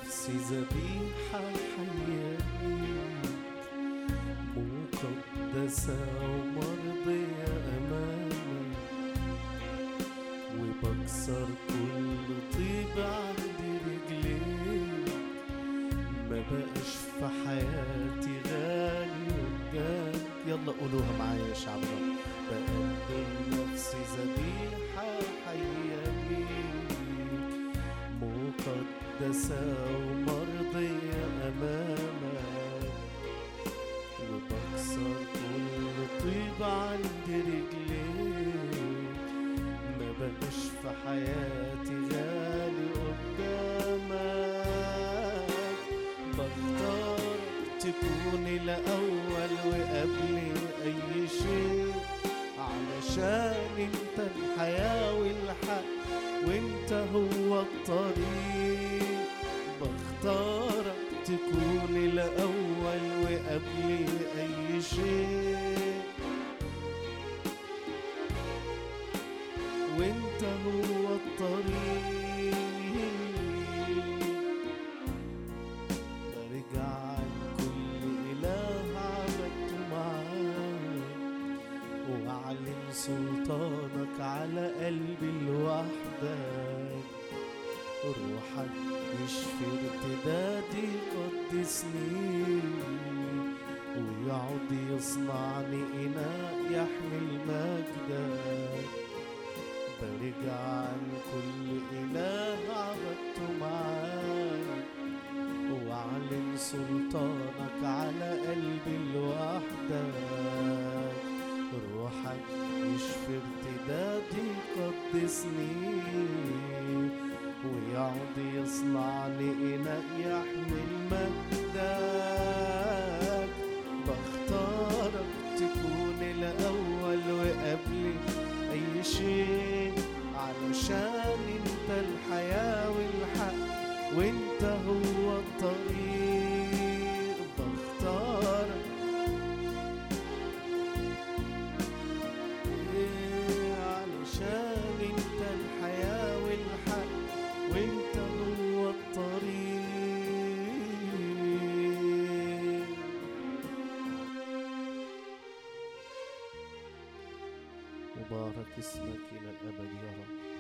نفسي ذبيحة حية مقدسة ومرضية أمامك وبكسر كل طيب عند رجليك ما بقاش في حياتي غالي قدامك يلا قولوها معايا يا شعب رب بقدم نفسي ذبيحة حية ليك مقدسة ومرضية أمامك وبكسر كل طيب عند رجليك ما بقاش في حياتي غالي قدامك بختار تكون الأول وقبل أي شيء علشان انت الحياة والحق وانت هو الطريق بختارك تكون الأول وقبل أي شيء وانت هو الطريق برجع عن كل إله عبدته معاك وأعلن سلطانك على قلبي لوحدك روحك يشفي ارتدادي قدسني ويعود يصنعني إناء يحمل مجدك برجع عن كل إله عبدته معاك واعلن سلطانك على قلبي لوحدك روحك يشفي ارتدادي قدسني ويعود يصنعني إناء يحمل مجدك بختارك تكون الأول وقبل أي شيء علشان انت الحياة والحق وانت هو الطريق بختارك إيه علشان انت الحياة والحق وانت هو الطريق مبارك اسمك إلى الأبد يا رب